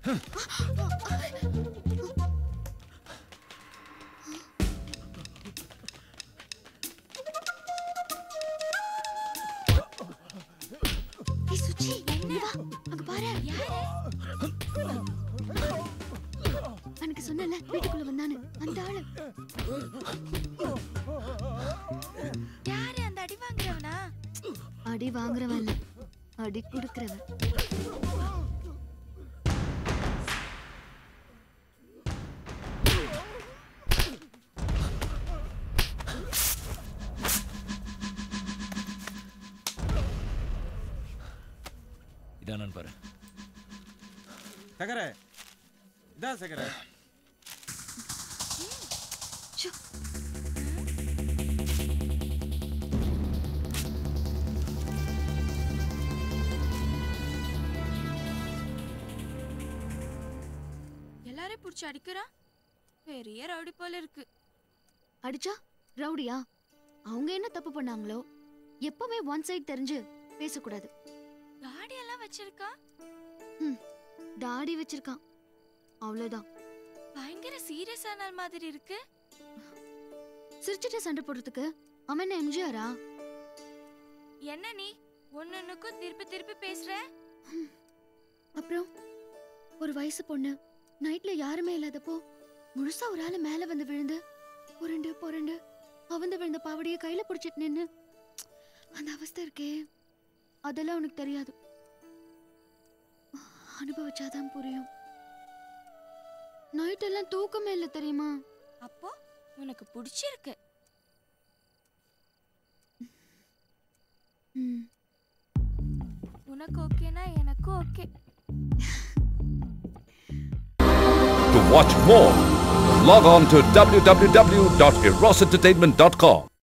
ஏய் சுச்சி இங்க வா அங்க பாரு அன்னைக்கு சொன்னல வீட்டுக்குள்ள வந்தானு அந்த ஆளு யாரு அந்த அடி வாங்குறவனா அடி வாங்குறவன் இல்ல அடி குடுக்கறவன் இதானான்னு பாரு சக்கர இதான் சக்கர ஷோ. எல்லாரையும் புடிச்சு அடிக்கிறான் பெரிய ரவுடி போல இருக்கு அடிச்சா ரவுடியா அவங்க என்ன தப்பு பண்ணாங்களோ எப்பவுமே ஒன் சைடு தெரிஞ்சு பேசக்கூடாது தாடி எல்லாம் வச்சிருக்கா தாடி வச்சிருக்கான் அவ்வளவுதான் பயங்கர சீரியஸ் ஆன மாதிரி இருக்கு சிரிச்சுட்டு சண்டை போடுறதுக்கு அவன் என்ன எம்ஜிஆரா என்ன நீ ஒன்னொன்னுக்கும் திருப்பி திருப்பி பேசுற அப்புறம் ஒரு வயசு பொண்ணு நைட்ல யாருமே இல்லாதப்போ முழுசா ஒரு ஆளு மேல வந்து விழுந்து புரண்டு புரண்டு அவந்து விழுந்த பாவடியை கையில பிடிச்சிட்டு நின்னு அந்த அவஸ்தை இருக்கே அதெல்லாம் உனக்கு தெரியாது அனுபவிச்சாதான் புரியும் நைட் எல்லாம் தூக்கமே இல்லை தெரியுமா அப்போ உனக்கு பிடிச்சிருக்கு ம் உனக்கு ஓகேனா எனக்கும் okay To watch more, log on to www.erosentertainment.com.